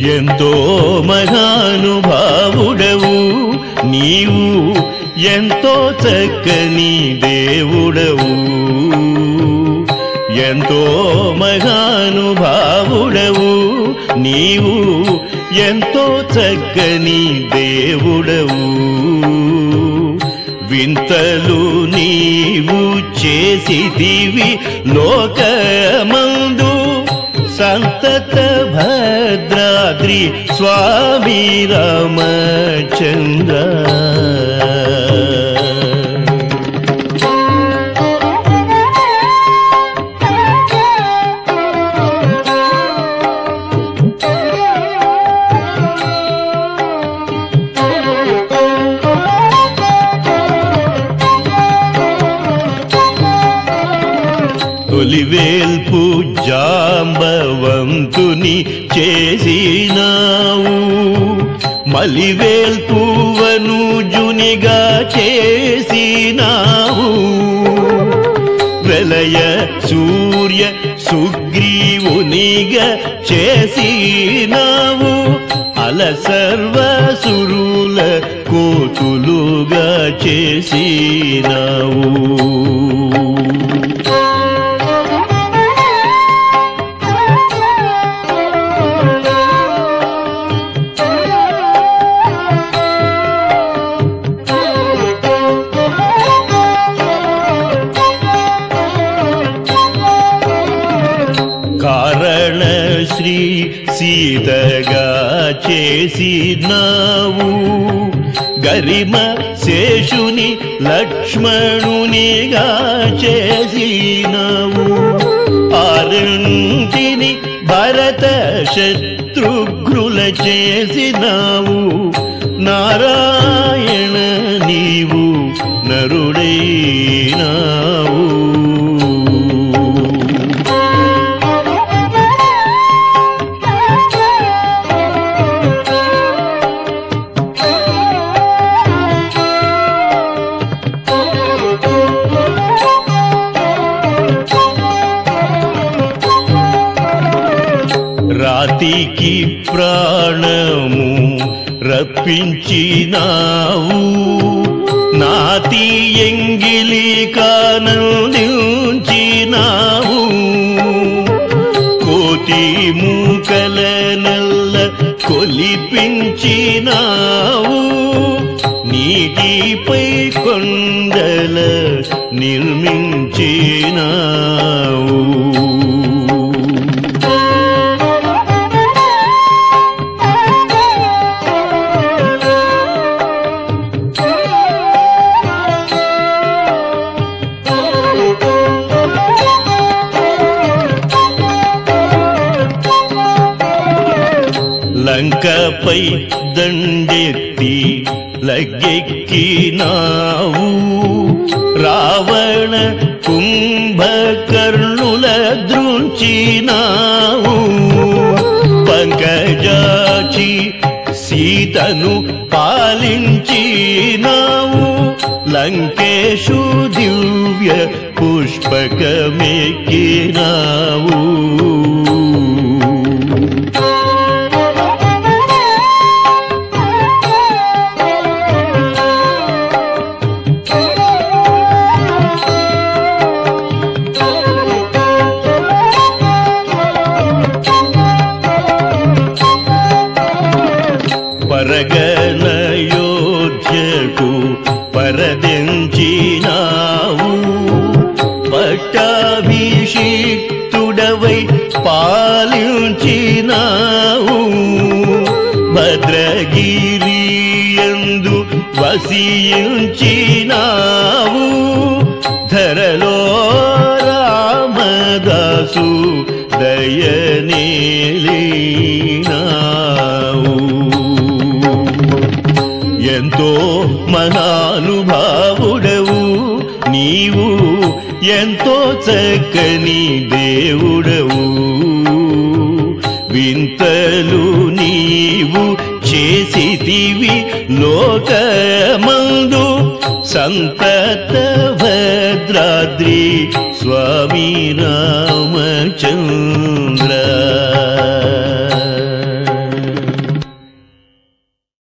ఎంతో మహానుభావుడవు నీవు ఎంతో చక్కని దేవుడవు ఎంతో మహానుభావుడవు నీవు ఎంతో చక్కని దేవుడవు వింతలు నీవు చేసిదివి లోకమందు సంతత భద్రాద్రి స్వామి రామచంద్ర తొలివేల్పు జాంబవంతుని చేసినావు మలివేల్పు వనుజునిగా చేసినావు ప్రళయ సూర్య సుగ్రీవునిగా చేసినావు అల సర్వసురుల కోతులుగా చేసినావు కారణ శ్రీ సీతగా చేసినావు గరిమ శేషుని లక్ష్మణునిగా చేసినావు ఆరింటిని భరత శత్రుఘ్నుల చేసినావు నారాయణ నీవు నరుడైనావు రాతికి ప్రాణము రప్పించినావు నాతి ఎంగిలి కానందించినావు కోటి మూకల నల్ల కొలిపించినావు నీటిపై కొండల నిర్మించినావు లంకపై దండెత్తి లగ్గెక్కినావు రావణ కుంభకర్ణుల దృంచినావు పంకజాచి సీతను పాలించినావు లంకేశు దివ్య పుష్పకమెక్కినావు పరగనయోధ్యకు పరదించినావు పట్టాభిషిక్తుడవై పాలించినావు భద్రగిరియందు వసించినావు ధరలో రామదాసు దయనేలినావు ఎంతో మహానుభావుడవు నీవు ఎంతో చక్కని దేవుడవు వింతలు నీవు చేసితివి లోకమందు సంతత భద్రాద్రి స్వామి రామచంద్ర